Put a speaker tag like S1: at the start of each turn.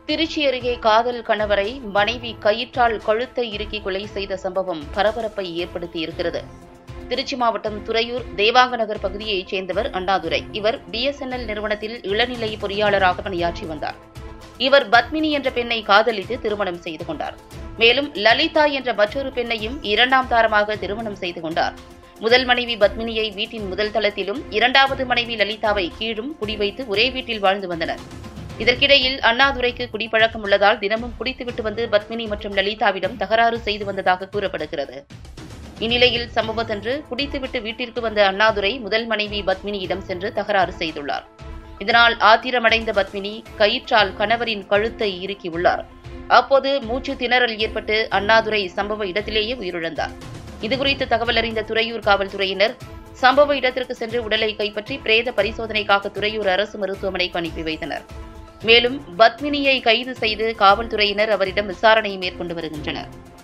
S1: திருச்சி அருகே காதல் கணவரை மனைவி கயிற்றால் கழுத்தை இறுக்கி கொலை செய்த சம்பவம் பரபரப்பை ஏற்படுத்தியிருக்கிறது திருச்சி மாவட்டம் துறையூர் தேவாங்க நகர் பகுதியைச் சேர்ந்தவர் அண்ணாதுரை இவர் பிஎஸ்என்எல் நிறுவனத்தில் இளநிலை பொறியாளராக பணியாற்றி வந்தார் இவர் பத்மினி என்ற பெண்ணை காதலித்து திருமணம் செய்து கொண்டார் மேலும் லலிதா என்ற மற்றொரு பெண்ணையும் இரண்டாம் தாரமாக திருமணம் செய்து கொண்டார் முதல் மனைவி பத்மினியை வீட்டின் முதல் தளத்திலும் இரண்டாவது மனைவி லலிதாவை கீழும் குடிவைத்து ஒரே வீட்டில் வாழ்ந்து வந்தனர் இதற்கிடையில் அண்ணாதுரைக்கு குடிப்பழக்கம் உள்ளதால் தினமும் குடித்துவிட்டு வந்து பத்மினி மற்றும் லலிதாவிடம் தகராறு செய்து வந்ததாக கூறப்படுகிறது இந்நிலையில் சம்பவத்தன்று குடித்துவிட்டு வீட்டிற்கு வந்த அண்ணாதுரை முதல் மனைவி பத்மினியிடம் சென்று தகராறு செய்துள்ளார் இதனால் ஆத்திரமடைந்த பத்மினி கயிற்றால் கணவரின் கழுத்தை இறுக்கியுள்ளார் அப்போது மூச்சு திணறல் ஏற்பட்டு அண்ணாதுரை சம்பவ இடத்திலேயே உயிரிழந்தார் இதுகுறித்து தகவல் அறிந்த துறையூர் காவல்துறையினர் சம்பவ இடத்திற்கு சென்று உடலை கைப்பற்றி பிரேத பரிசோதனைக்காக துறையூர் அரசு மருத்துவமனைக்கு அனுப்பி வைத்தனர் மேலும் பத்மினியை கைது செய்து காவல்துறையினர் அவரிடம் விசாரணை மேற்கொண்டு வருகின்றனர்